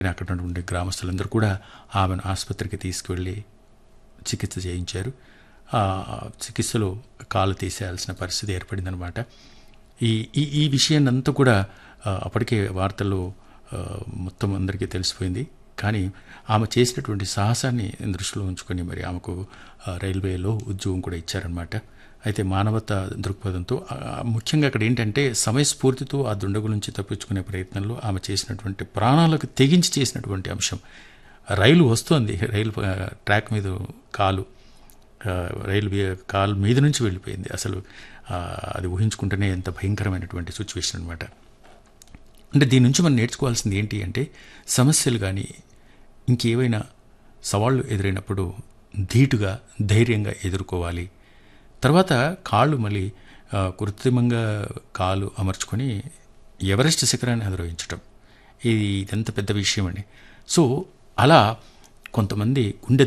అక్కడ ఉన్నటువంటి గ్రామస్తులందరూ కూడా ఆమెను ఆసుపత్రికి తీసుకువెళ్ళి చికిత్స చేయించారు ఆ చికిత్సలో కాలు తీసేయాల్సిన పరిస్థితి ఏర్పడిందనమాట ఈ ఈ ఈ విషయాన్ని అంతా కూడా ఆ, అప్పటికే వార్తల్లో ఆ, మొత్తం అందరికీ తెలిసిపోయింది కానీ ఆమె చేసినటువంటి సాహసాన్ని దృష్టిలో ఉంచుకొని మరి ఆమెకు ఆ, రైల్వేలో ఉద్యోగం కూడా ఇచ్చారనమాట అయితే మానవత దృక్పథంతో ఆ, ముఖ్యంగా అక్కడ ఏంటంటే సమయస్ఫూర్తితో ఆ దుండగు నుంచి తప్పించుకునే ప్రయత్నంలో ఆమె చేసినటువంటి ప్రాణాలకు తెగించి చేసినటువంటి అంశం రైలు వస్తోంది రైలు ఆ, ట్రాక్ మీద కాలు ఆ, రైలు వే- కాలు మీద నుంచి వెళ్ళిపోయింది అసలు ఆ, అది ఊహించుకుంటేనే ఎంత భయంకరమైనటువంటి సిచ్యువేషన్ అనమాట అంటే దీని నుంచి మనం నేర్చుకోవాల్సింది ఏంటి అంటే సమస్యలు కానీ ఇంకేవైనా సవాళ్ళు ఎదురైనప్పుడు ధీటుగా ధైర్యంగా ఎదుర్కోవాలి తర్వాత కాళ్ళు మళ్ళీ ఆ, కృత్రిమంగా కాలు అమర్చుకొని ఎవరెస్ట్ శిఖరాన్ని అధిరోహించటం ఇది ఎంత పెద్ద విషయం అండి సో అలా కొంతమంది గుండె